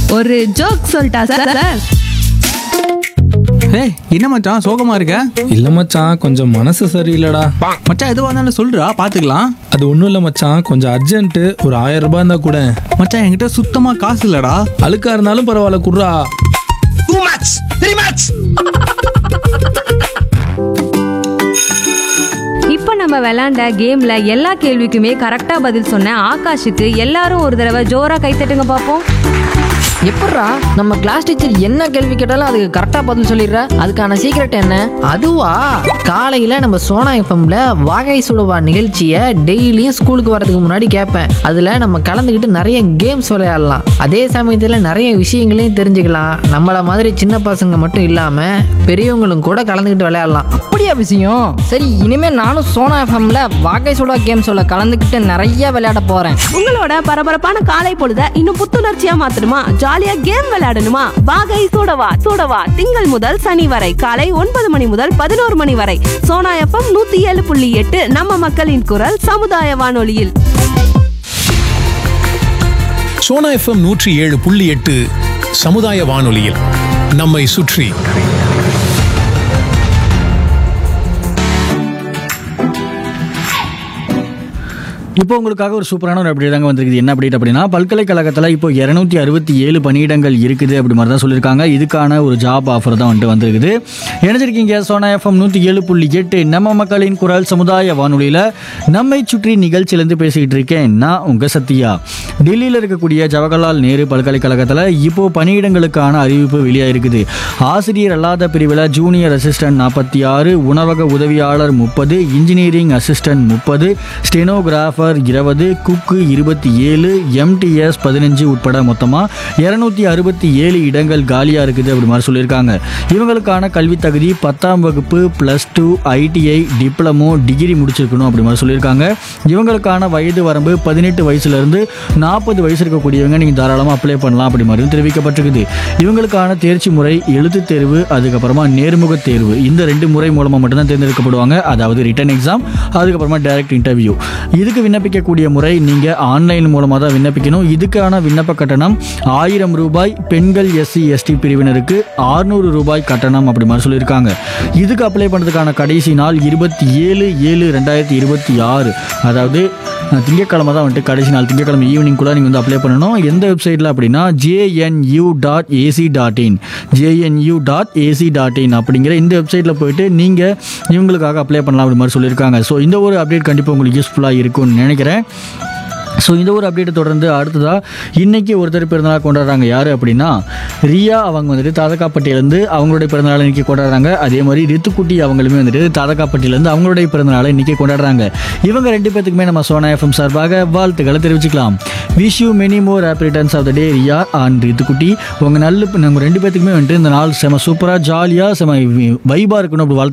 ஒரு ஜோக் சொல்லிட்டா sir sir ஏய் என்ன மச்சான் சோகமா இருக்க இல்ல மச்சான் கொஞ்சம் மனசு சரியில்லடா மச்சான் எதுவாக இருந்தாலும் சொல்றா பாத்துக்கலாம் அது ஒன்றும் இல்லை மச்சான் கொஞ்சம் அர்ஜென்ட்டு ஒரு ஆயிரம் ரூபாய் இருந்தா கூட மச்சான் என்கிட்ட சுத்தமா காசு இல்லடா அழுக்கா இருந்தாலும் பரவாயில்ல குர்ரா இப்போ நம்ம விளையாண்ட கேம்ல எல்லா கேள்விக்குமே கரெக்டா பதில் சொன்ன ஆகாஷுக்கு எல்லாரும் ஒரு தடவை ஜோரா கைத்தட்டுங்க பார்ப்போம் எப்பட்றா நம்ம கிளாஸ் டீச்சர் என்ன கேள்வி கேட்டாலும் அதுக்கு கரெக்டாக பதில் சொல்லிடுற அதுக்கான சீக்ரெட் என்ன அதுவா காலையில் நம்ம சோனா எஃப்எம்ல வாகை சுடுவா நிகழ்ச்சியை டெய்லியும் ஸ்கூலுக்கு வரதுக்கு முன்னாடி கேட்பேன் அதில் நம்ம கலந்துக்கிட்டு நிறைய கேம்ஸ் விளையாடலாம் அதே சமயத்தில் நிறைய விஷயங்களையும் தெரிஞ்சுக்கலாம் நம்மளை மாதிரி சின்ன பசங்க மட்டும் இல்லாமல் பெரியவங்களும் கூட கலந்துக்கிட்டு விளையாடலாம் அப்படியா விஷயம் சரி இனிமே நானும் சோனா எஃப்எம்ல வாகை சுடா கேம் சொல்ல கலந்துக்கிட்டு நிறைய விளையாட போறேன் உங்களோட பரபரப்பான காலை பொழுத இன்னும் புத்துணர்ச்சியா மாத்தணுமா ஜாலியா கேம் விளையாடணுமா வாகை சூடவா சூடவா திங்கள் முதல் சனி வரை காலை ஒன்பது மணி முதல் பதினோரு மணி வரை சோனா எஃப்எம் நூத்தி ஏழு புள்ளி எட்டு நம்ம மக்களின் குரல் சமுதாய வானொலியில் சோனா எஃப்எம் நூற்றி ஏழு புள்ளி எட்டு சமுதாய வானொலியில் நம்மை சுற்றி இப்போ உங்களுக்காக ஒரு சூப்பரான ஒரு அப்டேட் தாங்க வந்திருக்குது என்ன அப்டேட் அப்படின்னா பல்கலைக்கழகத்தில் இப்போ இரநூத்தி அறுபத்தி ஏழு பணியிடங்கள் இருக்குது அப்படி மாதிரி தான் சொல்லியிருக்காங்க இதுக்கான ஒரு ஜாப் ஆஃபர் தான் வந்துட்டு வந்திருக்குது இணைஞ்சிருக்கீங்க சோனா எஃப்எம் நூற்றி ஏழு புள்ளி எட்டு நம்ம மக்களின் குரல் சமுதாய வானொலியில் நம்மை சுற்றி நிகழ்ச்சியிலேருந்து பேசிக்கிட்டு இருக்கேன் நான் உங்கள் சத்யா டெல்லியில் இருக்கக்கூடிய ஜவஹர்லால் நேரு பல்கலைக்கழகத்தில் இப்போ பணியிடங்களுக்கான அறிவிப்பு வெளியாயிருக்குது ஆசிரியர் அல்லாத பிரிவில் ஜூனியர் அசிஸ்டன்ட் நாற்பத்தி ஆறு உணவக உதவியாளர் முப்பது இன்ஜினியரிங் அசிஸ்டன்ட் முப்பது ஸ்டெனோகிராஃபர் இருபது குக்கு இருபத்தி ஏழு எம்டிஎஸ் பதினஞ்சு உட்பட மொத்தமாக இரநூத்தி அறுபத்தி ஏழு இடங்கள் காலியாக இருக்குது அப்படி மாதிரி சொல்லியிருக்காங்க இவங்களுக்கான கல்வி தகுதி பத்தாம் வகுப்பு plus two ITI diploma degree முடிச்சிருக்கணும் அப்படி மாதிரி சொல்லியிருக்காங்க இவங்களுக்கான வயது வரம்பு பதினெட்டு வயசுலேருந்து நாற்பது வயசு இருக்கக்கூடியவங்க நீங்கள் தாராளமாக அப்ளை பண்ணலாம் அப்படி மாதிரியும் தெரிவிக்கப்பட்டிருக்குது இவங்களுக்கான தேர்ச்சி முறை எழுத்துத் தேர்வு அதுக்கப்புறமா நேர்முக தேர்வு இந்த ரெண்டு முறை மூலமாக மட்டும்தான் தேர்ந்தெடுக்கப்படுவாங்க அதாவது ரிட்டன் எக்ஸாம் அதுக்கப்புறமா டைரக்ட் இன்டர்வியூ இதுக்கு விண்ணப்பிக்கக்கூடிய முறை நீங்கள் ஆன்லைன் மூலமாக தான் விண்ணப்பிக்கணும் இதுக்கான விண்ணப்ப கட்டணம் ஆயிரம் ரூபாய் பெண்கள் எஸ்சி எஸ்டி பிரிவினருக்கு ஆறுநூறு ரூபாய் கட்டணம் அப்படி மாதிரி சொல்லியிருக்காங்க இதுக்கு அப்ளை பண்ணுறதுக்கான கடைசி நாள் இருபத்தி ஏழு ஏழு ரெண்டாயிரத்தி இருபத்தி ஆறு அதாவது அஹ், திங்கட்கிழமை தான் வந்துட்டு கடைசி நாள் திங்கட்கிழமை ஈவினிங் கூட நீங்கள் வந்து அப்ளை பண்ணணும் எந்த வெப்சைட்டில் அப்படின்னா JNU dot AC dot in JNU dot AC dot in அப்படிங்கிற இந்த வெப்சைட்டில் போயிட்டு நீங்கள் இவங்களுக்காக அப்ளை பண்ணலாம் அப்படி மாதிரி சொல்லியிருக்காங்க ஸோ இந்த ஒரு அப்டேட் கண்டிப்பாக உங்களுக்கு யூஸ்ஃபுல்லாக இருக்கும்னு நினைக்கிறேன் ஸோ இந்த ஒரு அப்டேட்டை தொடர்ந்து அடுத்ததாக இன்னைக்கு ஒருத்தர் பிறந்தநாள் கொண்டாடுறாங்க யார் அப்படின்னா ரியா அவங்க வந்துட்டு தாதகாப்பட்டியிலேருந்து அவங்களுடைய பிறந்தநாளை இன்னைக்கு கொண்டாடுறாங்க அதே மாதிரி ரித்துக்குட்டி அவங்களுமே வந்துட்டு தாதகாப்பட்டியிலேருந்து அவங்களுடைய பிறந்தநாளை இன்னைக்கு கொண்டாடுறாங்க இவங்க ரெண்டு பேத்துக்குமே நம்ம சோனா எஃப்எம் சார்பாக வாழ்த்துக்களை தெரிவிச்சுக்கலாம் wish you many more happy returns of the day Riya and ரித்துக்குட்டி உங்கள் நல்ல நம்ம ரெண்டு பேத்துக்குமே வந்துட்டு இந்த நாள் செம சூப்பராக ஜாலியாக செம வைபாக இருக்கணும் அப்படி வாழ்த்து